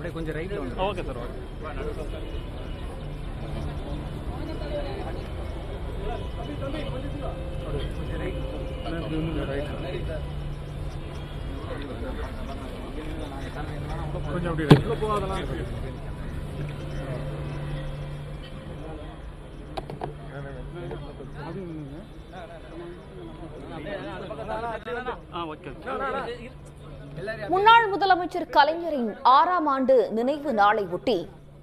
அப்படியே கொஞ்சம் ரைட்ல வந்து ஓகே சார் ஓகே கொஞ்சம் ரைட் கொஞ்சம் அப்படி ரைட்ல போகாதெல்லாம் ஆ ஓகே முன்னாள் முதலமைச்சர் கலைஞரின் ஆறாம் ஆண்டு நினைவு நாளை ஒட்டி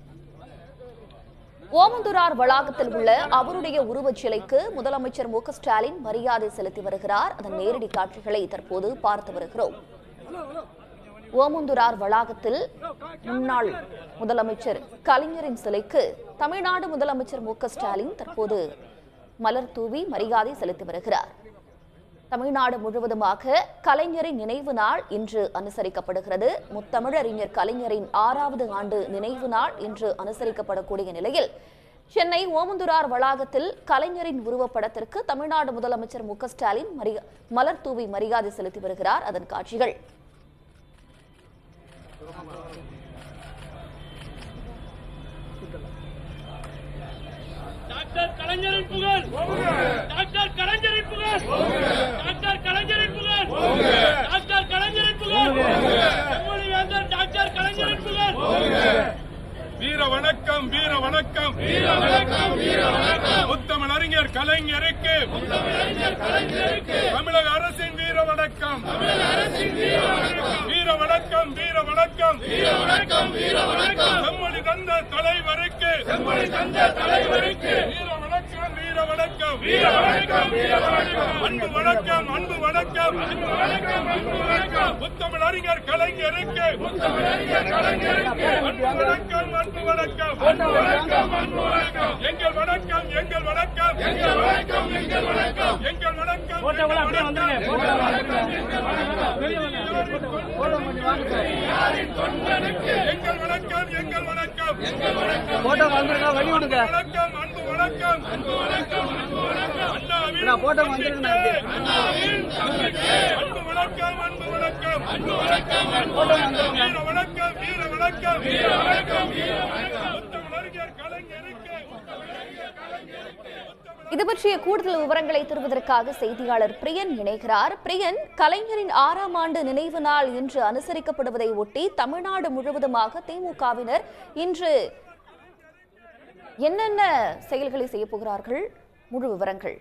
ஓமந்தூரார் வளாகத்தில் உள்ள அவருடைய உருவச் சிலைக்கு முதலமைச்சர் மு க ஸ்டாலின் மரியாதை செலுத்தி வருகிறார் அதன் நேரடி காட்சிகளை தற்போது பார்த்து வருகிறோம் ஓமந்தூரார் வளாகத்தில் முன்னாள் முதலமைச்சர் கலைஞரின் சிலைக்கு தமிழ்நாடு முதலமைச்சர் மு க ஸ்டாலின் தற்போது மலர் தூவி மரியாதை செலுத்தி வருகிறார் தமிழ்நாடு முழுவதுமாக கலைஞரின் நினைவு நாள் இன்று அனுசரிக்கப்படுகிறது முத்தமிழறிஞர் கலைஞரின் ஆறாவது ஆண்டு நினைவு நாள் இன்று அனுசரிக்கப்படக்கூடிய நிலையில் சென்னை ஓமந்துரார் வளாகத்தில் கலைஞரின் உருவப்படத்திற்கு தமிழ்நாடு முதலமைச்சர் மு க ஸ்டாலின் மரியா- மலர் தூவி மரியாதை செலுத்தி வருகிறார் அதன் காட்சிகள் டாக்டர் கலைஞரின் புகழ் டாக்டர் கலைஞரின் புகழ் டாக்டர் கலைஞரின் புகழ் டாக்டர் கலைஞரின் புகழ் செம்மொழி வேந்தர் டாக்டர் கலைஞரின் புகழ் வீர வணக்கம் வீர வணக்கம் வீர வணக்கம் வீர வணக்கம் முத்தமிழ் அறிஞர் கலைஞருக்கு தமிழக அரசின் வீர வணக்கம் வீர வணக்கம் வீர வணக்கம் வீர வணக்கம் வீர வணக்கம் செம்மொழி தந்த தலைவருக்கு செம்மொழி தந்த தலைவருக்கு வீர வணக்கம் வீர வணக்கம் வீர வணக்கம் வீர வணக்கம் அன்பு வணக்கம் அன்பு வணக்கம் அன்பு வணக்கம் அன்பு வணக்கம் முத்தமிழ் அறிஞர் கலைஞருக்கு முத்தமிழ் அறிஞர் கலைஞருக்கு அன்பு வணக்கம் அன்பு வணக்கம் அன்பு வணக்கம் அன்பு வணக்கம் எங்கள் வணக்கம் எங்கள் வணக்கம் எங்கள் வணக்கம் எங்கள் வணக்கம் எங்கள் வணக்கம் போட்டோவெல்லாம் அப்படியே வந்துருங்க எங்கள் வணக்கம் எங்கள் வணக்கம் எங்கள் வணக்கம் போட்டோ வந்துருங்க வழி விடுங்க வணக்கம் அன்பு வணக்கம் அன்பு வணக்கம் அன்பு வணக்கம் அண்ணாவின் நான் போட்டோ வந்துருங்க அண்ணாவின் அன்பு வணக்கம் அன்பு வணக்கம் அன்பு வணக்கம் வீர வணக்கம் வீர வணக்கம் வீர வணக்கம் வீர வணக்கம் முத்தமிழறிஞர் கலைஞருக்கு முத்தமிழறிஞர் கலைஞருக்கு இது பற்றிய கூடுதல் விவரங்களை தருவதற்காக செய்தியாளர் பிரியன் இணைகிறார் பிரியன் கலைஞரின் ஆறாம் ஆண்டு நினைவு நாள் இன்று அனுசரிக்கப்படுவதை ஒட்டி தமிழ்நாடு முழுவதுமாக திமுகவினர் இன்று என்னென்ன செயல்களை செய்ய போகிறார்கள் முழு விவரங்கள்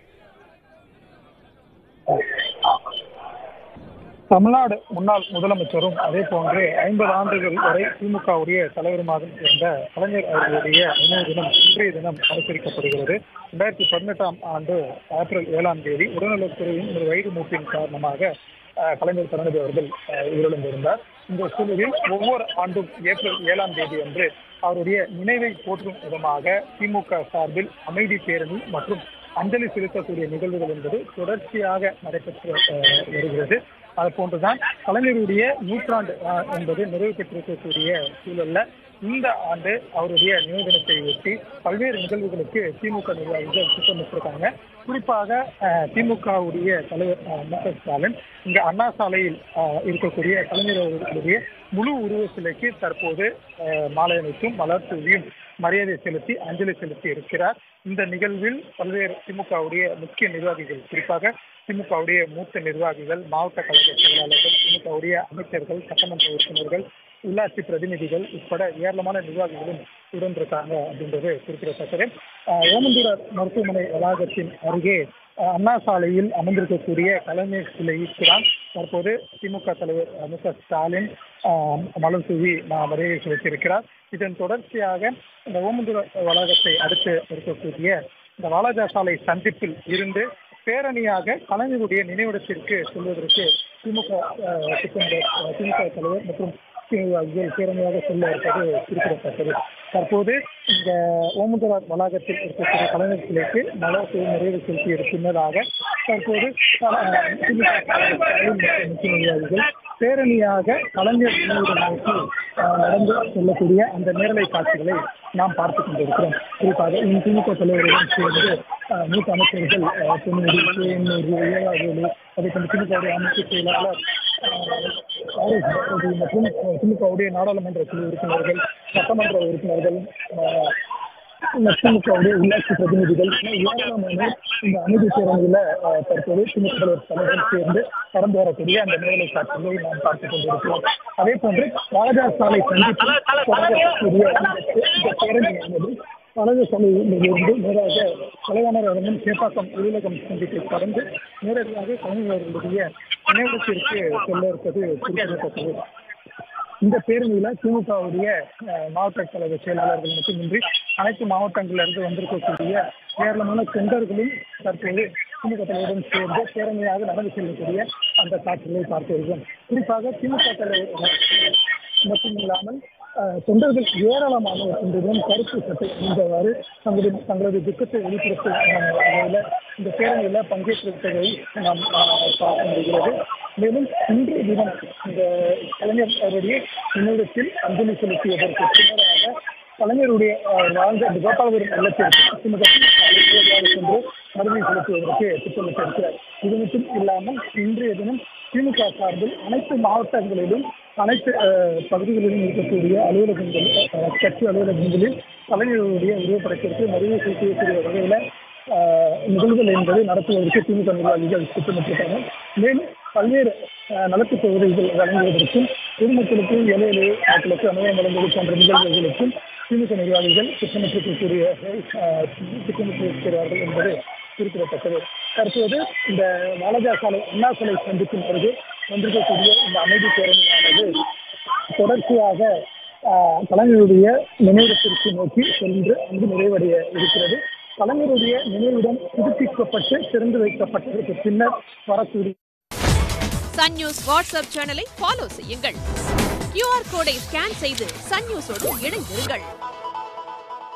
தமிழ்நாடு முன்னாள் முதலமைச்சரும் அதே போன்று ஐம்பது ஆண்டுகள் வரை திமுகவுடைய தலைவருமாக இருந்த கலைஞர் அவர்களுடைய நினைவு தினம் இன்றைய தினம் அனுசரிக்கப்படுகிறது ரெண்டாயிரத்தி பதினெட்டாம் ஆண்டு ஏப்ரல் ஏழாம் தேதி உடல்நலத்துறையின் ஒரு வயது மூப்பின் காரணமாக அஹ், கலைஞர் கருணாநிதி அவர்கள் அஹ், உயிரிழந்திருந்தார் இந்த சூழலில் ஒவ்வொரு ஆண்டும் ஏப்ரல் ஏழாம் தேதி அன்று அவருடைய நினைவை போற்றும் விதமாக திமுக சார்பில் அமைதி பேரணி மற்றும் அஞ்சலி செலுத்தக்கூடிய நிகழ்வுகள் என்பது தொடர்ச்சியாக நடைபெற்று அஹ், வருகிறது அது போன்றுதான் கலைஞருடைய நூற்றாண்டு அஹ், என்பது நிறைவு பெற்றிருக்கக்கூடிய சூழல்ல இந்த ஆண்டு அவருடைய நினைவு தினத்தை ஒட்டி பல்வேறு நிகழ்வுகளுக்கு திமுக நிர்வாகிகள் திட்டமிட்டிருக்காங்க குறிப்பாக அஹ், திமுகவுடைய தலைவர் அஹ், மு க ஸ்டாலின் இங்க அண்ணா சாலையில் அஹ், இருக்கக்கூடிய கலைஞர் அவர்களுடைய முழு உருவ சிலைக்கு தற்போது அஹ், மாலை அணித்தும் மலர் தூவியும் மரியாதை செலுத்தி அஞ்சலி செலுத்தி இருக்கிறார் இந்த நிகழ்வில் பல்வேறு திமுகவுடைய முக்கிய நிர்வாகிகள் குறிப்பாக திமுகவுடைய மூத்த நிர்வாகிகள் மாவட்ட கழக செயலாளர்கள் திமுகவுடைய அமைச்சர்கள் சட்டமன்ற உறுப்பினர்கள் உள்ளாட்சி பிரதிநிதிகள் உட்பட ஏராளமான நிர்வாகிகளும் உடன்றிருக்காங்க அப்படின்றது குறிப்பிடத்தக்கது ஆஹ் ஓமந்தூரார் மருத்துவமனை வளாகத்தின் அருகே ஆஹ் அண்ணா சாலையில் அமர்ந்திருக்கக்கூடிய கலைஞர் சிலைக்கு தான் தற்போது திமுக தலைவர் மு க ஸ்டாலின் ஆஹ் மலர் தூவி ம- மரியாதை செலுத்தியிருக்கிறார் இதன் தொடர்ச்சியாக இந்த ஓமந்தூரார் வளாகத்தை அடுத்து இருக்கக்கூடிய இந்த வாலாஜா சாலை சந்திப்பில் இருந்து பேரணியாக கலைஞருடைய நினைவிடத்திற்கு செல்வதற்கு திமுக அஹ், திட்டமிட அஹ், திமுக தலைவர் மற்றும் நிர்வாகிகள் பேரணியாக செல்ல இருப்பது குறிப்பிடத்தக்கது தற்போது இந்த ஓமந்தூரார் வளாகத்தில் இருக்கக்கூடிய கலைஞர் சிலைக்கு மலர் தூவி நிறைவு செலுத்திய பின்னதாக தற்போது அஹ், திமுக தலைவர் ஸ்டாலின் மற்றும் முக்கிய நிர்வாகிகள் பேரணியாக கலைஞர் நினைவிடம் நோக்கி அஹ், நடந்து செல்லக்கூடிய அந்த நேரலை காட்சிகளை நாம் பார்த்துக் கொண்டிருக்கிறோம் குறிப்பாக இந்த திமுக தலைவருடன் சேர்ந்து அஹ், மூத்த அமைச்சர்கள் அஹ், பொன்முடி தேனூர் ஏழாவது அதே போன்று திமுக அமைப்பு செயலாளர் அஹ், ஆர்.எஸ். பாரதி மற்றும் திமுகவுடைய நாடாளுமன்ற குழு உறுப்பினர்கள் சட்டமன்ற உறுப்பினர்கள் அஹ், திமுகவுடைய உள்ளாட்சி பிரதிநிதிகள் என ஏராளமானோர் இந்த அமைதி பேரணியில அஹ், தற்போது திமுக தலைவர் தலைவர் சேர்ந்து கடந்து வரக்கூடிய அந்த நேரலை காட்சிகளை நாம் பார்த்துக் கொண்டிருக்கிறோம் அதே போன்று ராஜா சாலை சந்திப்பில் தொடங்கக்கூடிய இந்த இந்த பேரணியானது வலது சாலையிலிருந்து நேராக தலைவாணர் அரங்கம் சேப்பாக்கம் அலுவலகம் சந்திப்பை கடந்து நேரடியாக கலைஞர்களுடைய நினைவிடத்திற்கு செல்ல இருப்பது குறிப்பிடத்தக்கது இந்த பேரணியில திமுகவுடைய அஹ், மாவட்ட கழக செயலாளர்கள் மட்டுமின்றி அனைத்து மாவட்டங்களிலிருந்து வந்திருக்கக்கூடிய ஏராளமான தொண்டர்களும் தற்போது திமுக தலைவருடன் சேர்ந்து பேரணியாக நடந்து செல்லக்கூடிய அந்த காட்சிகளை பார்த்து வருகிறோம் குறிப்பாக திமுக தலைவர் மட்டும் இல்லாமல் அஹ், தொண்டர்கள் ஏராளமானவர் இன்றுடன் கருப்பு சட்டை அணிந்தவாறு தங்களுடைய தங்களது துக்கத்தை வெளிப்படுத்தும் அஹ், வகையில இந்த பேரணியில பங்கேற்றிருப்பதை நாம் அஹ், பார்க்க முடிகிறது மேலும் இன்றைய தினம் இந்த கலைஞர் அவருடைய நினைவிடத்தில் அஞ்சலி செலுத்தியதற்கு பின்னராக கலைஞருடைய அஹ், வாழ்ந்த அந்த கோபாலபுரம் இல்லத்திற்கு திமுக சென்று மறுமை செலுத்துவதற்கு திட்டமிட்டிருக்கிறார் இது மட்டும் இல்லாமல் இன்றைய தினம் திமுக சார்பில் அனைத்து மாவட்டங்களிலும் அனைத்து அஹ், பகுதிகளிலும் இருக்கக்கூடிய அலுவலகங்கள் அஹ், கட்சி அலுவலகங்களில் கலைஞருடைய உருவப்படத்திற்கு மறுவை செலுத்தக்கூடிய வகையில ஆஹ் நிகழ்வுகள் என்பதை நடத்துவதற்கு திமுக நிர்வாகிகள் திட்டமிட்டிருக்காங்க மேலும் பல்வேறு ஆஹ் நலத்திட்ட உதவிகள் வழங்குவதற்கும் பொதுமக்களுக்கு ஏழை எளிய மக்களுக்கு அனுபவம் வழங்குவது போன்ற நிகழ்வுகளுக்கும் திமுக நிர்வாகிகள் திட்டமிட்டிருக்கக்கூடிய ஆஹ் திட்டமிட்டிருக்கிறார்கள் என்பது குறிப்பிடத்தக்கது தற்போது இந்த வாலஜா சாலை அண்ணா சாலை சந்திப்பின் பிறகு வந்திருக்கக்கூடிய இந்த அமைதி பேரணியானது தொடர்ச்சியாக ஆஹ் கலைஞருடைய நினைவிடத்திற்கு நோக்கி சென்று அங்கு நிறைவடைய இருக்கிறது கலைஞருடைய நினைவிடம் புதுப்பிக்கப்பட்டு திறந்து வைக்கப்பட்டதற்கு பின்னர் வரக்கூடிய சன் நியூஸ் வாட்ஸ்அப் சேனலை ஃபாலோ செய்யுங்கள் கியூஆர் கோடை ஸ்கேன் செய்து சன் நியூஸோடு இணைந்திருங்கள்